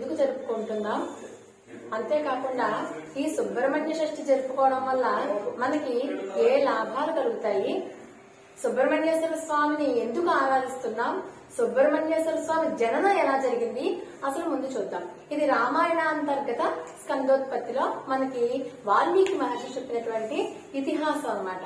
ఎందుకు జరుపుకుంటున్నాం అంతేకాకుండా ఈ సుబ్రహ్మణ్య షష్ఠి జరుపుకోవడం వల్ల మనకి ఏ లాభాలు కలుగుతాయి సుబ్రహ్మణ్యేశ్వర స్వామిని ఎందుకు ఆరాధిస్తున్నాం సుబ్రహ్మణ్యేశ్వర స్వామి జననం ఎలా జరిగింది అసలు ముందు చూద్దాం ఇది రామాయణ అంతర్గత స్కందోత్పత్తిలో మనకి వాల్మీకి మహర్షి చెప్పినటువంటి ఇతిహాసం అన్నమాట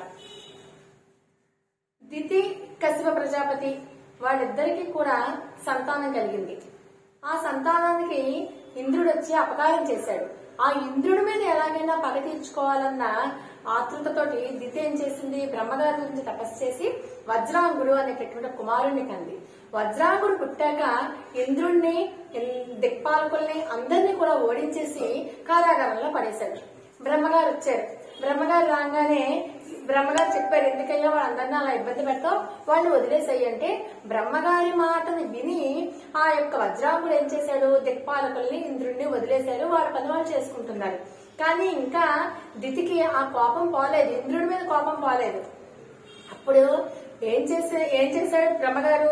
దితి కశిప ప్రజాపతి వాళ్ళిద్దరికీ కూడా సంతానం కలిగింది ఆ సంతానానికి ఇంద్రుడు వచ్చి అపకారం చేశాడు ఆ ఇంద్రుడి మీద ఎలాగైనా పగ తీర్చుకోవాలన్న ఆతృతతోటి దితి ఏం చేసింది బ్రహ్మగారి గురించి తపస్సు చేసి వజ్రాంగుడు అనేటటువంటి కుమారుణ్ణి కంది వజ్రాంగుడు పుట్టాక ఇంద్రుణ్ణి ఇన్- దిక్పాలకుల్ని అందరినీ కూడా ఓడించేసి కారాగారంలో పడేశాడు బ్రహ్మగారు వచ్చారు బ్రహ్మగారు రాగానే బ్రహ్మగారు చెప్పారు ఎందుకయ్యా వాళ్ళందరినీ అలా ఇబ్బంది పెడతావు వాళ్ళు వదిలేసాయి అంటే బ్రహ్మగారి మాటని విని ఆ యొక్క వజ్రాకుడు ఏం చేశాడు దిక్పాలకుల్ని ఇంద్రుడిని వదిలేశారు వాళ్ళ పని వాళ్ళు చేసుకుంటున్నారు కానీ ఇంకా దితికి ఆ కోపం పోలేదు ఇంద్రుడి మీద కోపం పోలేదు అప్పుడు ఏం చేసే ఏం చేశాడు బ్రహ్మగారు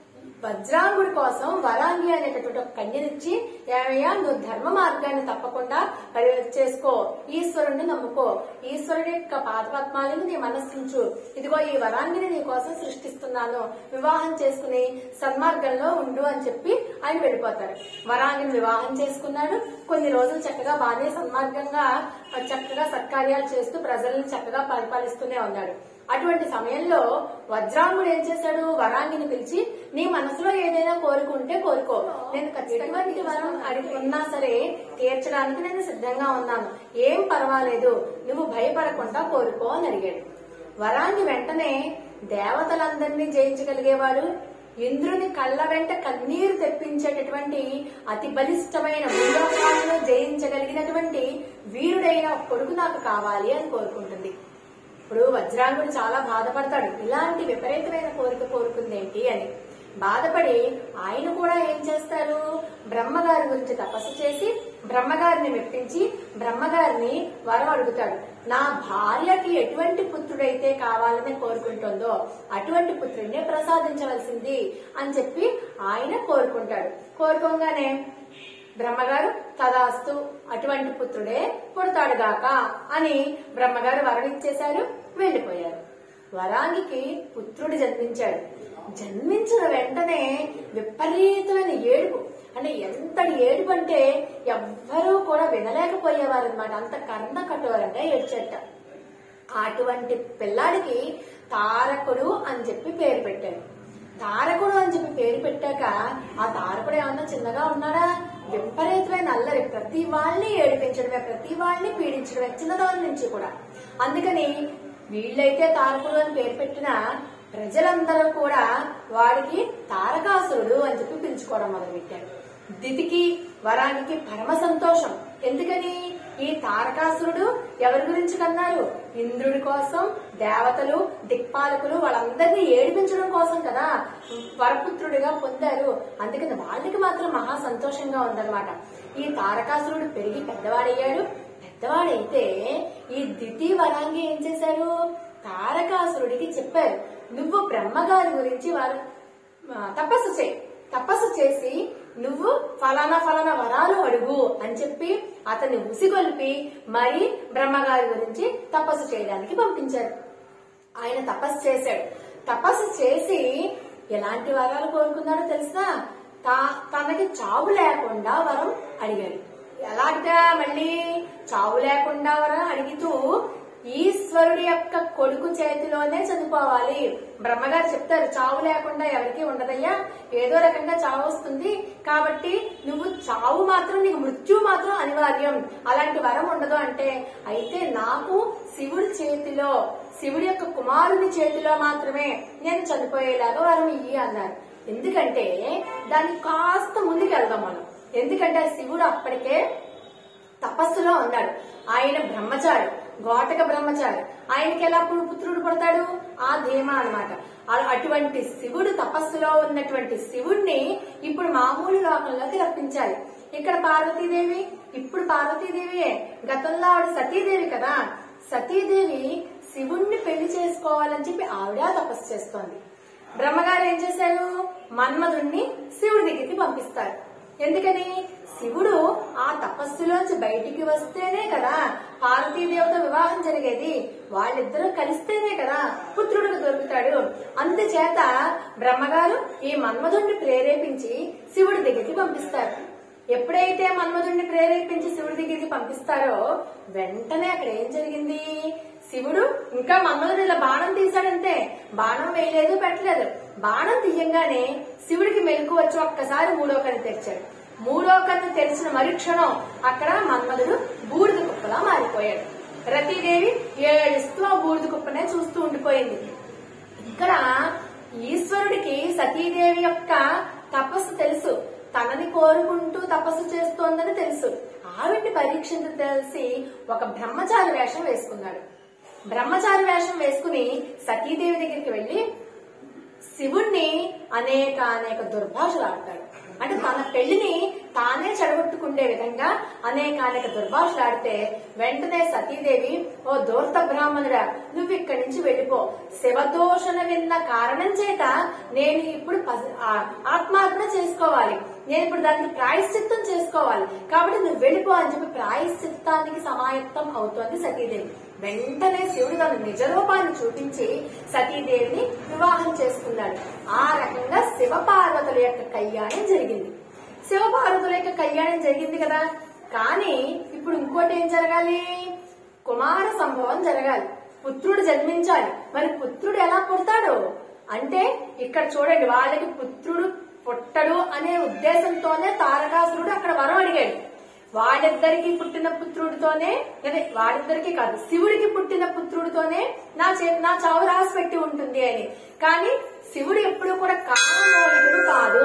వజ్రాంగుడి కోసం వరాంగి అనేటటువంటి ఒక కన్యనిచ్చి ఏమయ్యా నువ్వు ధర్మ మార్గాన్ని తప్పకుండా పరి- చేసుకో ఈశ్వరుణ్ణి నమ్ముకో ఈశ్వరుడి యొక్క పాదపద్మాలను నీ మనస్సుంచు ఇదిగో ఈ వరాంగిని నీ కోసం సృష్టిస్తున్నాను వివాహం చేసుకుని సన్మార్గంలో ఉండు అని చెప్పి ఆయన వెళ్ళిపోతారు వరాంగిని వివాహం చేసుకున్నాడు కొన్ని రోజులు చక్కగా బాగానే సన్మార్గంగా చక్కగా సత్కార్యాలు చేస్తూ ప్రజల్ని చక్కగా పరిపాలిస్తూనే ఉన్నాడు అటువంటి సమయంలో వజ్రాంగుడు ఏం చేశాడు వరాంగిని పిలిచి నీ మనసులో ఏదైనా కోరుకుంటే కోరుకో నేను ఎటువంటి వరం అడిగి ఉన్నా సరే తీర్చడానికి నేను సిద్ధంగా ఉన్నాను ఏం పర్వాలేదు నువ్వు భయపడకుండా కోరుకో అని అడిగాడు వరాంగి వెంటనే దేవతలందరినీ జయించగలిగేవాడు ఇంద్రుని కళ్ళ వెంట కన్నీరు తెప్పించేటటువంటి అతి బలిష్టమైన భూలోకాలను జయించగలిగినటువంటి వీరుడైన ఒక కొడుకు నాకు కావాలి అని కోరుకుంటుంది ఇప్పుడు వజ్రాంగుడు చాలా బాధపడతాడు ఇలాంటి విపరీతమైన కోరిక కోరుకుందేంటి అని బాధపడి ఆయన కూడా ఏం చేస్తారు బ్రహ్మగారి గురించి తపస్సు చేసి బ్రహ్మగారిని మెప్పించి బ్రహ్మగారిని వరం అడుగుతాడు నా భార్యకి ఎటువంటి పుత్రుడైతే కావాలని కోరుకుంటుందో అటువంటి పుత్రుడిని ప్రసాదించవలసింది అని చెప్పి ఆయన కోరుకుంటాడు కోరుకోగానే బ్రహ్మగారు తదాస్తు అటువంటి పుత్రుడే పుడతాడుగాక అని బ్రహ్మగారు వరం ఇచ్చేశారు వెళ్లిపోయారు వరానికి పుత్రుడు జన్మించాడు జన్మించిన వెంటనే విపరీతమైన ఏడుపు అంటే ఎంతటి ఏడుపు అంటే ఎవ్వరూ కూడా వినలేకపోయేవారు అనమాట అంత కర్ణ కట్టోరంటే ఏడ్చేట అటువంటి పిల్లాడికి తారకుడు అని చెప్పి పేరు పెట్టాడు తారకుడు అని చెప్పి పేరు పెట్టాక ఆ తారకుడు ఏమన్నా చిన్నగా ఉన్నాడా విపరీతమైన అల్లరి ప్రతి వాళ్ళని ఏడిపించడమే ప్రతి వాళ్ళని పీడించడమే చిన్నదాని నుంచి కూడా అందుకని వీళ్ళైతే తారకుడు అని పేరు పెట్టిన ప్రజలందరూ కూడా వాడికి తారకాసురుడు అని చెప్పి పిలుచుకోవడం మొదలుపెట్టారు దితికి వరానికి పరమ సంతోషం ఎందుకని ఈ తారకాసురుడు ఎవరి గురించి కన్నారు ఇంద్రుడి కోసం దేవతలు దిక్పాలకులు వాళ్ళందరినీ ఏడిపించడం కోసం కదా వరపుత్రుడిగా పొందారు అందుకని వాళ్ళకి మాత్రం మహా సంతోషంగా ఉందన్నమాట ఈ తారకాసురుడు పెరిగి పెద్దవాడయ్యాడు పెద్దవాడైతే ఈ దితి వరాంగి ఏం చేశారు తారకాసురుడికి చెప్పారు నువ్వు బ్రహ్మగారి గురించి వారు ఆ, తపస్సు చేయి తపస్సు చేసి నువ్వు ఫలానా ఫలానా వరాలు అడుగు అని చెప్పి అతన్ని ఉసిగొల్పి మరి బ్రహ్మగారి గురించి తపస్సు చేయడానికి పంపించారు ఆయన తపస్సు చేశాడు తపస్సు చేసి ఎలాంటి వరాలు కోరుకున్నాడో తెలుసా తా- తనకి చావు లేకుండా వరం అడిగాడు ఎలాంటిదా మళ్ళీ చావు లేకుండా వరం అడిగితూ ఈశ్వరుడి యొక్క కొడుకు చేతిలోనే చనిపోవాలి బ్రహ్మగారు చెప్తారు చావు లేకుండా ఎవరికి ఉండదయ్యా ఏదో రకంగా చావు వస్తుంది కాబట్టి నువ్వు చావు మాత్రం నీకు మృత్యు మాత్రం అనివార్యం అలాంటి వరం ఉండదు అంటే అయితే నాకు శివుడి చేతిలో శివుడి యొక్క కుమారుని చేతిలో మాత్రమే నేను చనిపోయేలాగా వరం ఇయ్యి అన్నారు ఎందుకంటే దాన్ని కాస్త ముందుకు వెళ్దాం మనం ఎందుకంటే శివుడు అప్పటికే తపస్సులో ఉన్నాడు ఆయన బ్రహ్మచారి గోటక బ్రహ్మచారి ఆయనకి ఎలా పు- పుత్రుడు పుడతాడు ఆ ధీమా అన్నమాట అ- అటువంటి శివుడు తపస్సులో ఉన్నటువంటి శివుణ్ణి ఇప్పుడు మామూలు లోకంలోకి రప్పించాలి ఇక్కడ పార్వతీదేవి ఇప్పుడు పార్వతీదేవి గతంలో ఆవిడ సతీదేవి కదా సతీదేవి శివుణ్ణి పెళ్లి చేసుకోవాలని చెప్పి ఆవిడ తపస్సు చేస్తోంది బ్రహ్మగారు ఏం చేశారు మన్మధుణ్ణి శివుడి దగ్గరికి పంపిస్తారు ఎందుకని శివుడు ఆ తపస్సులోంచి బయటికి వస్తేనే కదా పార్వతీదేవత వివాహం జరిగేది వాళ్ళిద్దరూ కలిస్తేనే కదా పుత్రుడికి దొరుకుతాడు అందుచేత బ్రహ్మగారు ఈ మన్మధుడిని ప్రేరేపించి శివుడి దగ్గరికి పంపిస్తారు ఎప్పుడైతే మన్మధుడిని ప్రేరేపించి శివుడి దగ్గరికి పంపిస్తారో వెంటనే అక్కడ ఏం జరిగింది శివుడు ఇంకా మన్మధుడు ఇలా బాణం తీశాడంతే బాణం వేయలేదు పెట్టలేదు బాణం తీయంగానే శివుడికి మెలకు వచ్చి ఒక్కసారి మూడో కన్ను తెరిచాడు మూడో కన్ను తెరిచిన మరుక్షణం అక్కడ మన్మధుడు బూడిద కుప్పలా మారిపోయాడు రతీదేవి ఏడుస్తూ ఆ బూడిద కుప్పనే చూస్తూ ఉండిపోయింది ఇక్కడ ఈశ్వరుడికి సతీదేవి యొక్క తపస్సు తెలుసు తనని కోరుకుంటూ తపస్సు చేస్తోందని తెలుసు ఆవిడ్ని పరీక్షించ తెలిసి ఒక బ్రహ్మచారి వేషం వేసుకున్నాడు బ్రహ్మచారి వేషం వేసుకుని సతీదేవి దగ్గరికి వెళ్లి శివుణ్ణి అనేక అనేక దుర్భాషలు ఆడతాడు అంటే తన పెళ్లిని తానే చెడగొట్టుకుండే విధంగా అనేక అనేక దుర్భాషలు ఆడితే వెంటనే సతీదేవి ఓ దూర్త బ్రాహ్మణుడా నువ్వు ఇక్కడి నుంచి వెళ్ళిపో శివదోషణ విన్న కారణం చేత నేను ఇప్పుడు పస- ఆ, ఆత్మార్పణ చేసుకోవాలి నేను ఇప్పుడు దానికి ప్రాయశ్చిత్తం చేసుకోవాలి కాబట్టి నువ్వు వెళ్ళిపో అని చెప్పి ప్రాయశ్చిత్తానికి సమాయత్తం అవుతోంది సతీదేవి వెంటనే శివుడు తన నిజ రూపాన్ని చూపించి సతీదేవిని వివాహం చేసుకున్నాడు ఆ రకంగా శివపార్వతుల యొక్క కళ్యాణం జరిగింది శివపార్వతుల యొక్క కళ్యాణం జరిగింది కదా కానీ ఇప్పుడు ఇంకోటి ఏం జరగాలి కుమార సంభవం జరగాలి పుత్రుడు జన్మించాలి మరి పుత్రుడు ఎలా పుడతాడు అంటే ఇక్కడ చూడండి వాళ్ళకి పుత్రుడు పుట్టడు అనే ఉద్దేశంతోనే తారకాసురుడు అక్కడ వరం అడిగాడు వాళ్ళిద్దరికి పుట్టిన పుత్రుడితోనే అదే వాళ్ళిద్దరికి కాదు శివుడికి పుట్టిన పుత్రుడితోనే నా చే నా చావు రాసి పెట్టి ఉంటుంది అని కానీ శివుడు ఎప్పుడు కూడా కామమోహితుడు కాదు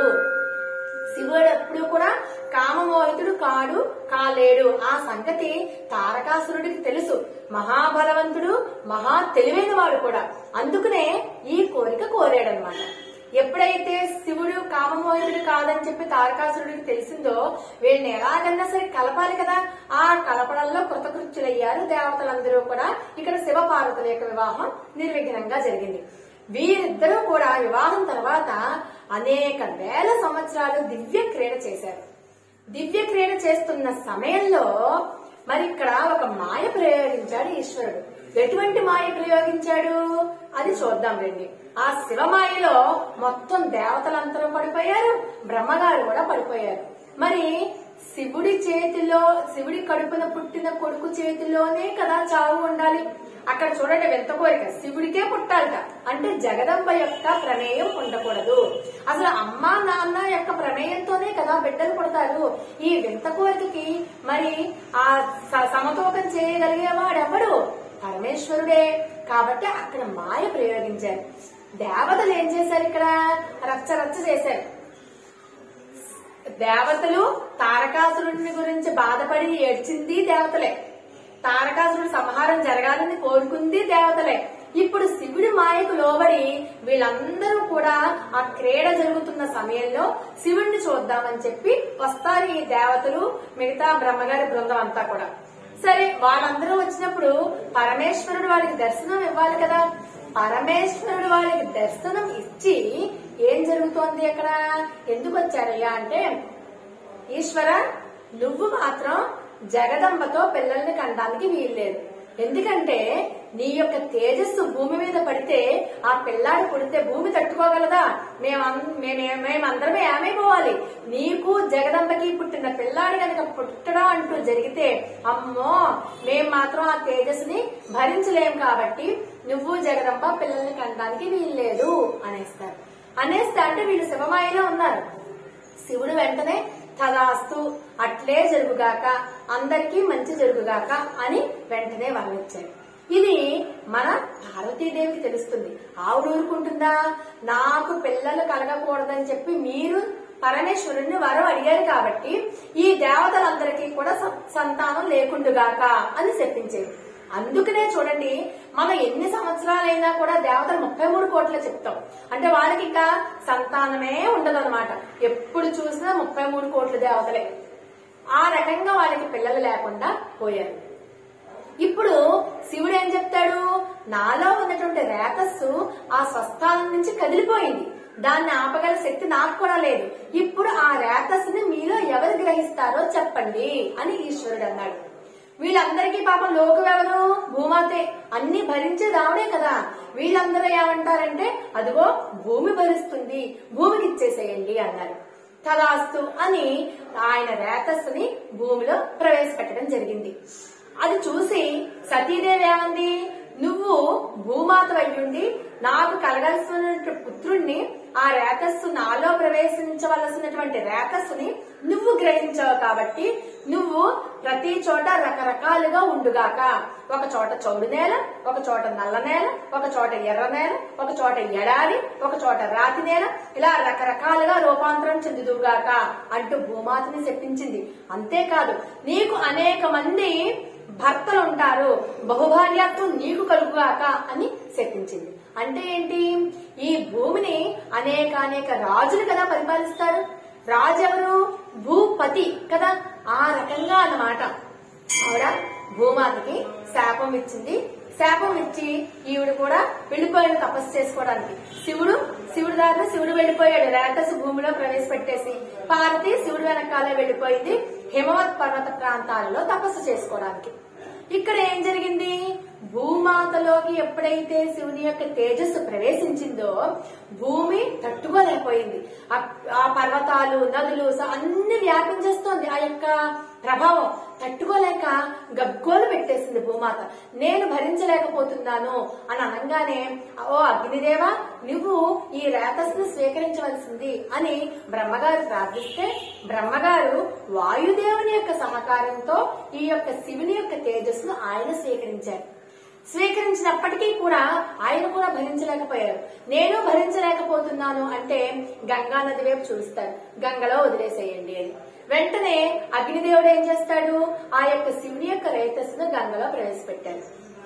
శివుడు ఎప్పుడు కూడా కామమోహితుడు కాడు కాలేడు ఆ సంగతి తారకాసురుడికి తెలుసు మహాబలవంతుడు మహా తెలివైన వాడు కూడా అందుకనే ఈ కోరిక కోరాడనమాట ఎప్పుడైతే శివుడు కామమోహితుడు కాదని చెప్పి తారకాసురుడికి తెలిసిందో వీళ్ళని ఎలాగన్నా సరే కలపాలి కదా ఆ కలపడంలో కృతకృత్యులయ్యారు దేవతలందరూ కూడా ఇక్కడ శివ పార్వతుల యొక్క వివాహం నిర్విఘ్నంగా జరిగింది వీరిద్దరూ కూడా వివాహం తర్వాత అనేక వేల సంవత్సరాలు దివ్య క్రీడ చేశారు దివ్య క్రీడ చేస్తున్న సమయంలో మరి ఇక్కడ ఒక మాయ ప్రయోగించాడు ఈశ్వరుడు ఎటువంటి మాయ ప్రయోగించాడు అది చూద్దాం రండి ఆ శివమాయలో మొత్తం దేవతలందరూ పడిపోయారు బ్రహ్మగారు కూడా పడిపోయారు మరి శివుడి చేతిలో శివుడి కడుపున పుట్టిన కొడుకు చేతిలోనే కదా చావు ఉండాలి అక్కడ చూడండి వింత కోరిక శివుడికే పుట్టాలట అంటే జగదంబ యొక్క ప్రమేయం ఉండకూడదు అసలు అమ్మ నాన్న యొక్క ప్రమేయంతోనే కదా బిడ్డలు పుడతారు ఈ వింత కోరికకి మరి ఆ స- సమతూకం చేయగలిగేవాడు ఎవడు పరమేశ్వరుడే కాబట్టి అక్కడ మాయ ప్రయోగించారు దేవతలు ఏం చేశారు ఇక్కడ రచ్చ రచ్చ చేశారు దేవతలు తారకాసురుడిని గురించి బాధపడి ఏడ్చింది దేవతలే తారకాసురుడి సంహారం జరగాలని కోరుకుంది దేవతలే ఇప్పుడు శివుడి మాయకు లోబడి వీళ్ళందరూ కూడా ఆ క్రీడ జరుగుతున్న సమయంలో శివుణ్ణి చూద్దామని చెప్పి వస్తారు ఈ దేవతలు మిగతా బ్రహ్మగారి బృందం అంతా కూడా సరే వాళ్ళందరూ వచ్చినప్పుడు పరమేశ్వరుడు వాళ్ళకి దర్శనం ఇవ్వాలి కదా పరమేశ్వరుడు వాళ్ళకి దర్శనం ఇచ్చి ఏం జరుగుతోంది అక్కడ ఎందుకు వచ్చారయ్యా అంటే ఈశ్వర నువ్వు మాత్రం జగదంబతో పిల్లల్ని కనడానికి వీల్లేదు ఎందుకంటే నీ యొక్క తేజస్సు భూమి మీద పడితే ఆ పిల్లాడు పుడితే భూమి తట్టుకోగలదా మేమం- మేమే- మేమందరమే ఏమైపోవాలి నీకు జగదంబకి పుట్టిన పిల్లాడు కనుక పుట్టడం అంటూ జరిగితే అమ్మో మేం మాత్రం ఆ తేజస్సుని భరించలేం కాబట్టి నువ్వు జగదంబ పిల్లల్ని కనడానికి వీల్లేదు అనేస్తారు అనేస్తే అంటే వీళ్ళు శివమాయలో ఉన్నారు శివుడు వెంటనే తదాస్తు అట్లే జరుగుగాక అందరికీ మంచి జరుగుగాక అని వెంటనే వరమిచ్చాడు ఇది మన పార్వతీదేవికి తెలుస్తుంది ఆవిడ ఊరుకుంటుందా నాకు పిల్లలు కలగకూడదని చెప్పి మీరు పరమేశ్వరుణ్ణి వరం అడిగారు కాబట్టి ఈ దేవతలందరికీ కూడా సం- సంతానం లేకుండుగాక అని చెప్పించేది అందుకనే చూడండి మనం ఎన్ని సంవత్సరాలైనా కూడా దేవతలు ముప్పై మూడు కోట్ల చెప్తాం అంటే వాళ్ళకి ఇంకా సంతానమే ఉండదు అనమాట ఎప్పుడు చూసినా ముప్పై మూడు కోట్ల దేవతలే ఆ రకంగా వాళ్ళకి పిల్లలు లేకుండా పోయారు ఇప్పుడు శివుడు ఏం చెప్తాడు నాలో ఉన్నటువంటి రేతస్సు ఆ స్వస్థానం నుంచి కదిలిపోయింది దాన్ని ఆపగల శక్తి నాకు కూడా లేదు ఇప్పుడు ఆ రేతస్సుని మీలో ఎవరు గ్రహిస్తారో చెప్పండి అని ఈశ్వరుడు అన్నాడు వీళ్ళందరికీ పాపం లోకం ఎవరు భూమాతే అన్ని భరించేది ఆవిడే కదా వీళ్ళందరూ ఏమంటారంటే అదిగో భూమి భరిస్తుంది భూమికి ఇచ్చేసేయండి అన్నారు తదాస్తు అని ఆయన రేతస్సుని భూమిలో ప్రవేశపెట్టడం జరిగింది అది చూసి సతీదేవి ఏమంది నువ్వు భూమాత అయ్యుండి నాకు కలగాల్సిన పుత్రుణ్ణి ఆ రేతస్సు నాలో ప్రవేశించవలసినటువంటి రేతస్సుని నువ్వు గ్రహించావు కాబట్టి నువ్వు ప్రతి చోట రకరకాలుగా ఉండుగాక ఒక చోట చౌడు నేల ఒక చోట నల్ల నేల ఒక చోట ఎర్ర నేల ఒక చోట ఎడారి ఒక చోట రాతి నేల ఇలా రకరకాలుగా రూపాంతరం చెందుదుగాక అంటూ భూమాతని చెప్పించింది అంతేకాదు నీకు అనేక మంది భర్తలు ఉంటారు బహుభార్యాత్వం నీకు కలుగుగాక అని చెప్పించింది అంటే ఏంటి ఈ భూమిని అనేక అనేక రాజులు కదా పరిపాలిస్తారు రాజు ఎవరు భూపతి కదా ఆ రకంగా అన్నమాట ఆవిడ భూమాతకి శాపం ఇచ్చింది శాపం ఇచ్చి ఈవిడ కూడా వెళ్ళిపోయాడు తపస్సు చేసుకోవడానికి శివుడు శివుడు దారిన శివుడు వెళ్ళిపోయాడు రేతస్ భూమిలో ప్రవేశపెట్టేసి పార్వతి శివుడు వెనకాలే వెళ్ళిపోయింది హిమవత్ పర్వత ప్రాంతాలలో తపస్సు చేసుకోవడానికి ఇక్కడ ఏం జరిగింది భూమాతలోకి ఎప్పుడైతే శివుని యొక్క తేజస్సు ప్రవేశించిందో భూమి తట్టుకోలేకపోయింది ఆ- ఆ పర్వతాలు నదులు స- అన్ని వ్యాపించేస్తోంది ఆ యొక్క ప్రభావం తట్టుకోలేక గగ్గోలు పెట్టేసింది భూమాత నేను భరించలేకపోతున్నాను అని అనగానే ఓ అగ్నిదేవా నువ్వు ఈ రేతస్సును స్వీకరించవలసింది అని బ్రహ్మగారు ప్రార్థిస్తే బ్రహ్మగారు వాయుదేవుని యొక్క సహకారంతో ఈ యొక్క శివుని యొక్క తేజస్సును ఆయన స్వీకరించారు స్వీకరించినప్పటికీ కూడా ఆయన కూడా భరించలేకపోయారు నేను భరించలేకపోతున్నాను అంటే గంగా నది వైపు చూస్తారు గంగలో వదిలేసేయండి అని వెంటనే అగ్నిదేవుడు ఏం చేస్తాడు ఆ యొక్క శివుని యొక్క రేతస్సును గంగలో ప్రవేశపెట్టారు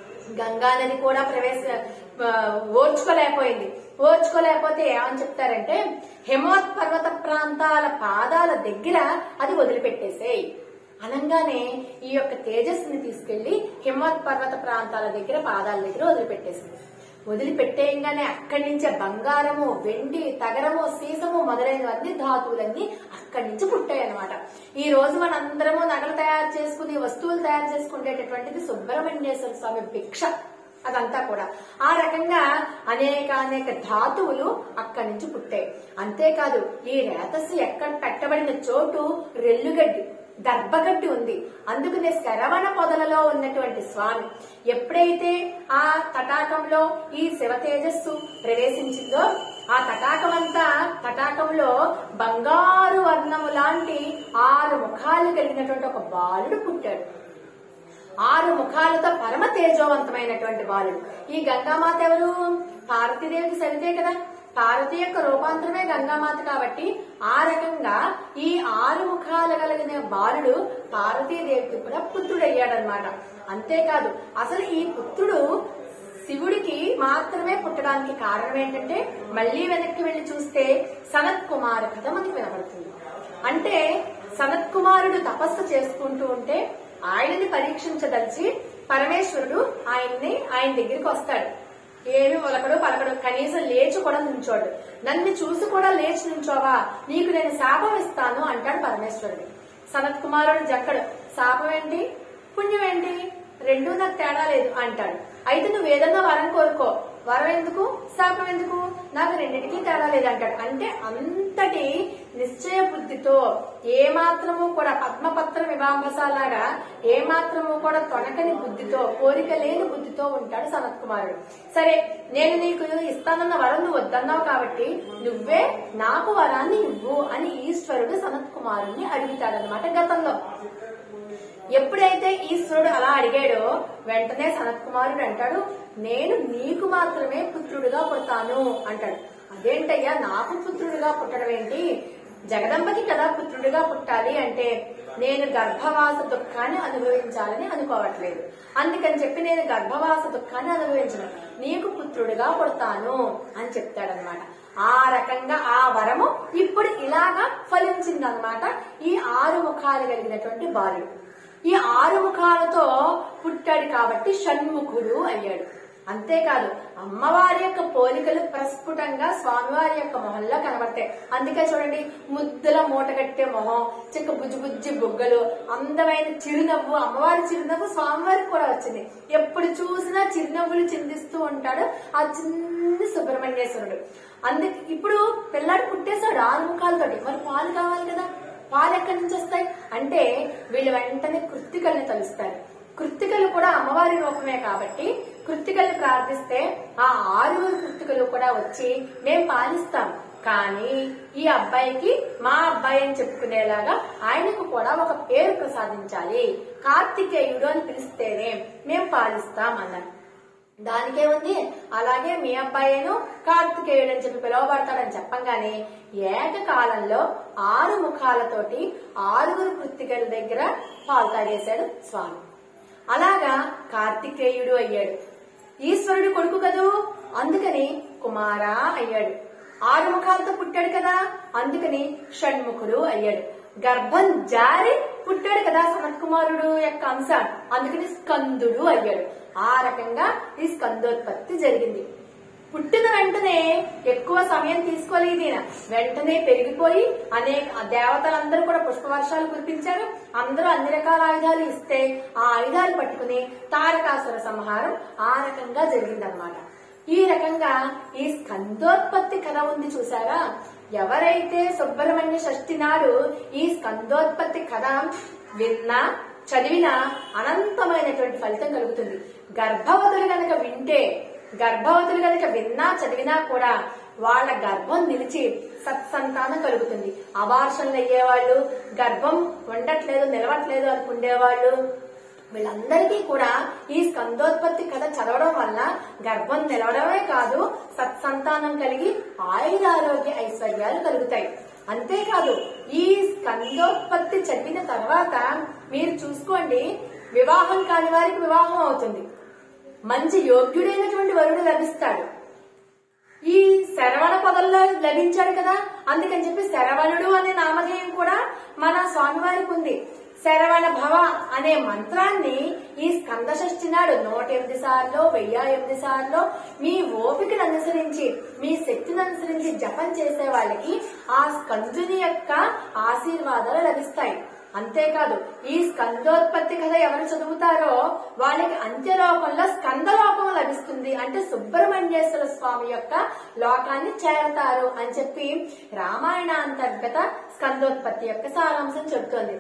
గంగా నది కూడా ప్రవేశ ఆ, ఓర్చుకోలేకపోయింది ఓర్చుకోలేకపోతే ఏమని చెప్తారంటే హిమవత్ పర్వత ప్రాంతాల పాదాల దగ్గర అది వదిలిపెట్టేసేయ్ అనంగానే ఈ యొక్క తేజస్సుని తీసుకెళ్లి హిమవత్ పర్వత ప్రాంతాల దగ్గర పాదాల దగ్గర వదిలిపెట్టేసింది వదిలిపెట్టేయంగానే అక్కడి నుంచే బంగారము వెండి తగరము సీసము మొదలైనవన్నీ ధాతువులన్నీ అక్కడి నుంచి పుట్టాయి అనమాట ఈ రోజు మనందరము నగలు తయారు చేసుకుని వస్తువులు తయారు చేసుకునేటటువంటిది సుబ్రహ్మణ్యేశ్వర స్వామి భిక్ష అదంతా కూడా ఆ రకంగా అనేక అనేక ధాతువులు అక్కడి నుంచి పుట్టాయి అంతేకాదు ఈ రేతస్సు ఎక్కడ పెట్టబడిన చోటు రెల్లుగడ్డి దర్భగడ్డి ఉంది అందుకనే శరవణ పొదలలో ఉన్నటువంటి స్వామి ఎప్పుడైతే ఆ తటాకంలో ఈ శివ తేజస్సు ప్రవేశించిందో ఆ తటాకం అంతా తటాకంలో బంగారు వర్ణము లాంటి ఆరు ముఖాలు కలిగినటువంటి ఒక బాలుడు పుట్టాడు ఆరు ముఖాలతో పరమ తేజోవంతమైనటువంటి బాలుడు ఈ గంగామాత ఎవరు పార్వతీదేవికి సరితే కదా పార్వతి యొక్క రూపాంతరమే గంగామాత కాబట్టి ఆ రకంగా ఈ ఆరు ముఖాలు కలిగిన బాలుడు పార్వతీదేవికి కూడా పుత్రుడయ్యాడనమాట అంతేకాదు అసలు ఈ పుత్రుడు శివుడికి మాత్రమే పుట్టడానికి కారణం ఏంటంటే మళ్ళీ వెనక్కి వెళ్లి చూస్తే సనత్ కుమార్ కథ మనకి వినబడుతుంది అంటే సనత్ కుమారుడు తపస్సు చేసుకుంటూ ఉంటే ఆయనని పరీక్షించదలిచి పరమేశ్వరుడు ఆయన్ని ఆయన దగ్గరికి వస్తాడు ఏమి ఒలకడు పలకడు కనీసం లేచి కూడా నుంచోడు నన్ను చూసి కూడా లేచి నుంచోవా నీకు నేను శాపం ఇస్తాను అంటాడు పరమేశ్వరుడు సనత్ కుమారుడు జక్కడు శాపం ఏంటి పుణ్యం ఏంటి రెండూ నాకు తేడా లేదు అంటాడు అయితే నువ్వు ఏదన్నా వరం కోరుకో వరం ఎందుకు శాపం ఎందుకు నాకు రెండింటికి తేడా లేదు అంటాడు అంటే అంతటి నిశ్చయ బుద్ధితో ఏ మాత్రము కూడా పద్మపత్ర వివాంబసాలాగా ఏ మాత్రము కూడా తొణకని బుద్ధితో కోరిక లేని బుద్ధితో ఉంటాడు సనత్ కుమారుడు సరే నేను నీకు ఇస్తానన్న వరం నువ్వు వద్దన్నావు కాబట్టి నువ్వే నాకు వరాన్ని ఇవ్వు అని ఈశ్వరుడు సనత్ కుమారుణ్ణి అడుగుతాడనమాట గతంలో ఎప్పుడైతే ఈశ్వరుడు అలా అడిగాడో వెంటనే సనత్ కుమారుడు అంటాడు నేను నీకు మాత్రమే పుత్రుడిగా పుడతాను అంటాడు అదేంటయ్యా నాకు పుత్రుడిగా పుట్టడం ఏంటి జగదంబకి కదా పుత్రుడిగా పుట్టాలి అంటే నేను గర్భవాస దుఃఖాన్ని అనుభవించాలని అనుకోవట్లేదు అందుకని చెప్పి నేను గర్భవాస దుఃఖాన్ని అనుభవించను నీకు పుత్రుడిగా పుడతాను అని చెప్తాడనమాట ఆ రకంగా ఆ వరము ఇప్పుడు ఇలాగా ఫలించిందనమాట ఈ ఆరు ముఖాలు కలిగినటువంటి బాలుడు ఈ ఆరు ముఖాలతో పుట్టాడు కాబట్టి షణ్ముఖుడు అయ్యాడు అంతేకాదు అమ్మవారి యొక్క పోలికలు ప్రస్ఫుటంగా స్వామివారి యొక్క మొహంలో కనబడతాయి అందుకే చూడండి ముద్దుల మూటగట్టే మొహం చిక్క బుజ్జి బుజ్జి బుగ్గలు అందమైన చిరునవ్వు అమ్మవారి చిరునవ్వు స్వామివారికి కూడా వచ్చింది ఎప్పుడు చూసినా చిరునవ్వులు చిందిస్తూ ఉంటాడు ఆ చిన్ని సుబ్రహ్మణ్యేశ్వరుడు అందుకే ఇప్పుడు పిల్లాడు పుట్టేశాడు ఆరు ముఖాలతోటి మరి పాలు కావాలి కదా పాలు ఎక్కడి నుంచి వస్తాయి అంటే వీళ్ళు వెంటనే కృత్తికల్ని తలుస్తారు కృత్తికలు కూడా అమ్మవారి రూపమే కాబట్టి కృత్తికల్ని ప్రార్థిస్తే ఆ ఆరుగురు కృత్తికలు కూడా వచ్చి మేం పాలిస్తాం కానీ ఈ అబ్బాయికి మా అబ్బాయి అని చెప్పుకునేలాగా ఆయనకు కూడా ఒక పేరు ప్రసాదించాలి కార్తికేయుడు అని పిలిస్తేనే మేం పాలిస్తాం అన్నారు దానికే ఉంది అలాగే మీ అబ్బాయిను కార్తికేయుడు అని చెప్పి పిలువబడతాడని చెప్పంగానే ఏకకాలంలో ఆరు ముఖాలతోటి ఆరుగురు కృత్తికల దగ్గర పాలు తాగేశాడు స్వామి అలాగా కార్తికేయుడు అయ్యాడు ఈశ్వరుడు కొడుకు కదూ అందుకని కుమారా అయ్యాడు ఆరు ముఖాలతో పుట్టాడు కదా అందుకని షణ్ముఖుడు అయ్యాడు గర్భం జారి పుట్టాడు కదా సనత్ కుమారుడు యొక్క అంశ అందుకని స్కందుడు అయ్యాడు ఆ రకంగా ఈ స్కందోత్పత్తి జరిగింది పుట్టిన వెంటనే ఎక్కువ సమయం తీసుకోలేదు ఈయన వెంటనే పెరిగిపోయి అనేక దేవతలందరూ కూడా పుష్పవర్షాలు కురిపించారు అందరూ అన్ని రకాల ఆయుధాలు ఇస్తే ఆ ఆయుధాలు పట్టుకుని తారకాసుర సంహారం ఆ రకంగా జరిగిందనమాట ఈ రకంగా ఈ స్కందోత్పత్తి కథ ఉంది చూసారా ఎవరైతే సుబ్రహ్మణ్య షష్ఠి నాడు ఈ స్కందోత్పత్తి కథ విన్నా చదివినా అనంతమైనటువంటి ఫలితం కలుగుతుంది గర్భవతులు గనక వింటే గర్భవతులు గనక విన్నా చదివినా కూడా వాళ్ళ గర్భం నిలిచి సత్సంతానం కలుగుతుంది అబార్షన్లు అయ్యేవాళ్ళు గర్భం ఉండట్లేదు నిలవట్లేదు అనుకునేవాళ్ళు వీళ్ళందరికీ కూడా ఈ స్కందోత్పత్తి కథ చదవడం వల్ల గర్భం నిలవడమే కాదు సత్సంతానం కలిగి ఆయురారోగ్య ఐశ్వర్యాలు కలుగుతాయి అంతేకాదు ఈ స్కందోత్పత్తి చదివిన తర్వాత మీరు చూసుకోండి వివాహం కాని వారికి వివాహం అవుతుంది మంచి యోగ్యుడైనటువంటి వరుడు లభిస్తాడు ఈ శరవణ పదంలో లభించాడు కదా అందుకని చెప్పి శరవణుడు అనే నామధేయం కూడా మన స్వామివారికి ఉంది శరవణ భవ అనే మంత్రాన్ని ఈ స్కంద షష్ఠి నాడు నూట ఎనిమిది సార్లు వెయ్యి ఎనిమిది సార్లు మీ ఓపికను అనుసరించి మీ శక్తిని అనుసరించి జపం చేసే వాళ్ళకి ఆ స్కందుని యొక్క ఆశీర్వాదాలు లభిస్తాయి అంతేకాదు ఈ స్కందోత్పత్తి కథ ఎవరు చదువుతారో వాళ్ళకి అంత్యలోకంలో స్కందలోకం లభిస్తుంది అంటే సుబ్రహ్మణ్యేశ్వర స్వామి యొక్క లోకాన్ని చేరతారు అని చెప్పి రామాయణ అంతర్గత స్కందోత్పత్తి యొక్క సారాంశం చెబుతోంది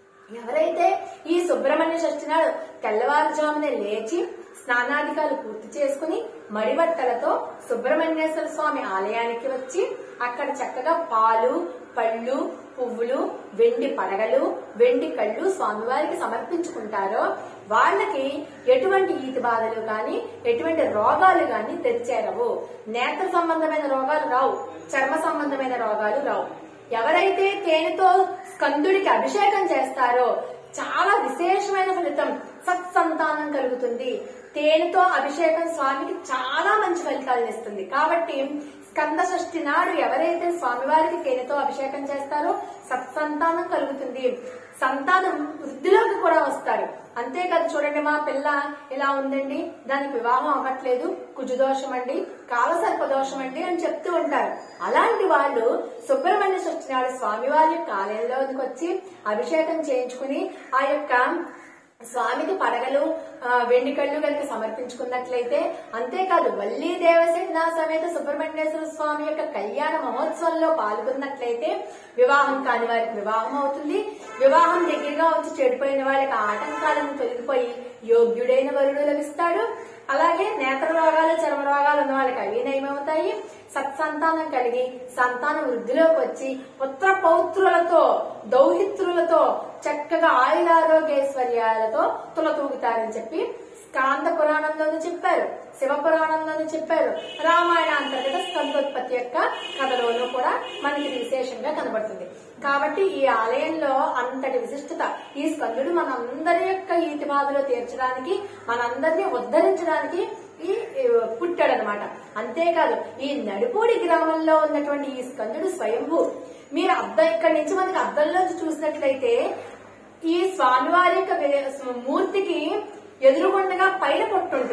ఎవరైతే ఈ సుబ్రహ్మణ్య షష్ఠి నాడు తెల్లవారుజామునే లేచి స్నానాధికాలు పూర్తి చేసుకుని మడిబట్టలతో సుబ్రహ్మణ్యేశ్వర స్వామి ఆలయానికి వచ్చి అక్కడ చక్కగా పాలు పళ్ళు పువ్వులు వెండి పడగలు వెండి కళ్ళు స్వామివారికి సమర్పించుకుంటారో వాళ్ళకి ఎటువంటి ఈతి బాధలు గాని ఎటువంటి రోగాలు గాని తెచ్చేరవు నేత్ర సంబంధమైన రోగాలు రావు చర్మ సంబంధమైన రోగాలు రావు ఎవరైతే తేనెతో స్కందుడికి అభిషేకం చేస్తారో చాలా విశేషమైన ఫలితం సత్సంతానం కలుగుతుంది తేనెతో అభిషేకం స్వామికి చాలా మంచి ఫలితాలను ఇస్తుంది కాబట్టి స్కంద షష్ఠి నాడు ఎవరైతే స్వామివారికి తేనెతో అభిషేకం చేస్తారో సత్సంతానం కలుగుతుంది సంతానం వృద్ధిలోకి కూడా వస్తారు అంతేకాదు చూడండి మా పిల్ల ఇలా ఉందండి దానికి వివాహం అవ్వట్లేదు కుజుదోషం అండి కాలసర్ప దోషం అండి అని చెప్తూ ఉంటారు అలాంటి వాళ్ళు సుబ్రహ్మణ్య షష్ఠి నాడు స్వామివారి యొక్క ఆలయంలోకి వచ్చి అభిషేకం చేయించుకుని ఆ యొక్క స్వామికి పడగలు ఆ, వెండి కళ్ళు కనుక సమర్పించుకున్నట్లయితే అంతేకాదు వల్లీ దేవసేన సమేత సుబ్రహ్మణ్యేశ్వర స్వామి యొక్క కళ్యాణ మహోత్సవంలో పాల్గొన్నట్లయితే వివాహం కాని వారికి వివాహం అవుతుంది వివాహం దగ్గరగా వచ్చి చెడిపోయిన వాళ్ళకి ఆ ఆటంకాలను తొలగిపోయి యోగ్యుడైన వరుడు లభిస్తాడు అలాగే నేత్ర రోగాలు చర్మ రోగాలు ఉన్న వాళ్ళకి అవి నయమవుతాయి సత్సంతానం కలిగి సంతానం వృద్ధిలోకి వచ్చి పుత్ర పౌత్రులతో దౌహిత్రులతో చక్కగా ఆయురారోగ్యైశ్వర్యాలతో తులతూగుతారని చెప్పి స్కాంద పురాణంలోనూ చెప్పారు శివ పురాణంలోనూ చెప్పారు రామాయణ అంతర్గత స్కందోత్పత్తి యొక్క కథలోనూ కూడా మనకి ఇది విశేషంగా కనబడుతుంది కాబట్టి ఈ ఆలయంలో అంతటి విశిష్టత ఈ స్కందుడు మనందరి యొక్క ఈతి బాధలో తీర్చడానికి మనందరినీ ఉద్ధరించడానికి ఈ పుట్టాడనమాట అంతేకాదు ఈ నడిపూడి గ్రామంలో ఉన్నటువంటి ఈ స్కందుడు స్వయంభూ మీరు అద్దం ఇక్కడి నుంచి మనకి అద్దంలోంచి చూసినట్లయితే ఈ స్వామివారి యొక్క వే- మూర్తికి ఎదురుగుండగా పైన పొట్టు ఉంటుంది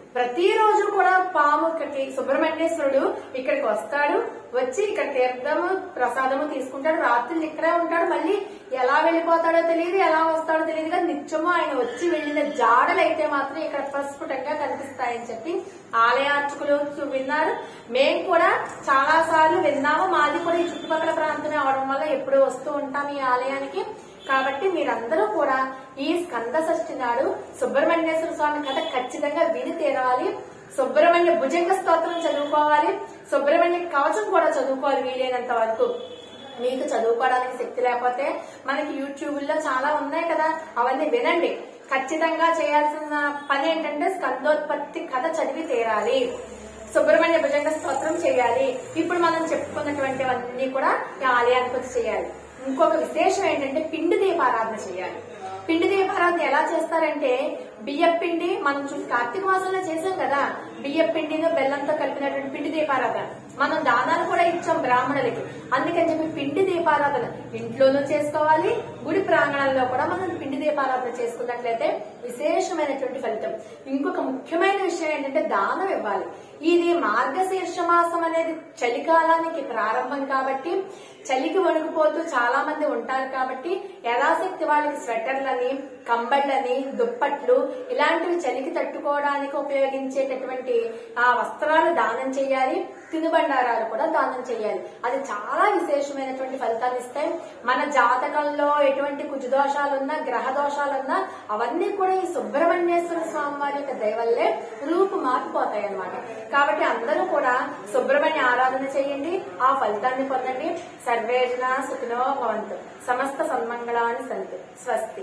ప్రతిరోజు కూడా పాము ఇక్కడికి సుబ్రహ్మణ్యేశ్వరుడు ఇక్కడికి వస్తాడు వచ్చి ఇక్కడ తీర్థము ప్రసాదము తీసుకుంటాడు రాత్రులు ఇక్కడే ఉంటాడు మళ్ళీ ఎలా వెళ్ళిపోతాడో తెలియదు ఎలా వస్తాడో తెలియదు కానీ నిత్యము ఆయన వచ్చి వెళ్ళిన జాడలు అయితే మాత్రం ఇక్కడ ప్రస్ఫుటంగా కనిపిస్తాయని చెప్పి ఆలయార్చకులు చూ- విన్నారు మేము కూడా చాలా సార్లు విన్నాము మాది కూడా ఈ చుట్టుపక్కల ప్రాంతమే అవడం వల్ల ఎప్పుడూ వస్తూ ఉంటాం ఈ ఆలయానికి కాబట్టి మీరందరూ కూడా ఈ స్కంద షష్ఠి నాడు సుబ్రహ్మణ్యేశ్వర స్వామి కథ ఖచ్చితంగా విని తీరాలి సుబ్రహ్మణ్య భుజంగ స్తోత్రం చదువుకోవాలి సుబ్రహ్మణ్య కవచం కూడా చదువుకోవాలి వీలైనంత వరకు మీకు చదువుకోవడానికి శక్తి లేకపోతే మనకి యూట్యూబ్ లో చాలా ఉన్నాయి కదా అవన్నీ వినండి ఖచ్చితంగా చేయాల్సిన పని ఏంటంటే స్కందోత్పత్తి కథ చదివి తీరాలి సుబ్రహ్మణ్య భుజంగ స్తోత్రం చేయాలి ఇప్పుడు మనం చెప్పుకున్నటువంటివన్నీ కూడా ఈ ఆలయానికి వచ్చి చేయాలి ఇంకొక విశేషం ఏంటంటే పిండి దీపారాధన చేయాలి పిండి దీపారాధన ఎలా చేస్తారంటే బియ్యం పిండి మనం చూసి కార్తీక మాసంలో చేసాం కదా బియ్యం పిండిను బెల్లంతో కలిపినటువంటి పిండి దీపారాధన మనం దానాలు కూడా ఇచ్చాం బ్రాహ్మణులకి అందుకని చెప్పి పిండి దీపారాధన ఇంట్లోనూ చేసుకోవాలి గుడి ప్రాంగణంలో కూడా మనం పిండి దీపారాధన చేసుకున్నట్లయితే విశేషమైనటువంటి ఫలితం ఇంకొక ముఖ్యమైన విషయం ఏంటంటే దానం ఇవ్వాలి ఇది మార్గశీర్ష మాసం అనేది చలికాలానికి ప్రారంభం కాబట్టి చలికి వణుకుపోతూ చాలా మంది ఉంటారు కాబట్టి యథాశక్తి వాళ్ళకి స్వెటర్లని కంబళ్ళని దుప్పట్లు ఇలాంటివి చలికి తట్టుకోవడానికి ఉపయోగించేటటువంటి ఆ వస్త్రాలు దానం చేయాలి తినుబండారాలు కూడా దానం చేయాలి అది చాలా విశేషమైనటువంటి ఫలితాలు ఇస్తాయి మన జాతకంలో ఎటువంటి కుజదోషాలున్నా గ్రహ దోషాలున్నా అవన్నీ కూడా ఈ సుబ్రహ్మణ్యేశ్వర స్వామి వారి యొక్క దయవల్లే రూపు మారిపోతాయి అన్నమాట కాబట్టి అందరూ కూడా సుబ్రహ్మణ్య ఆరాధన చేయండి ఆ ఫలితాన్ని పొందండి సర్వేజన సుఖినో భవంతు సమస్త సన్మంగళాన్ని సంతు స్వస్తి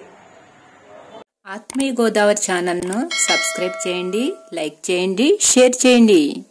ఆత్మీయ గోదావరి ఛానల్ను సబ్స్క్రైబ్ చేయండి లైక్ చేయండి షేర్ చేయండి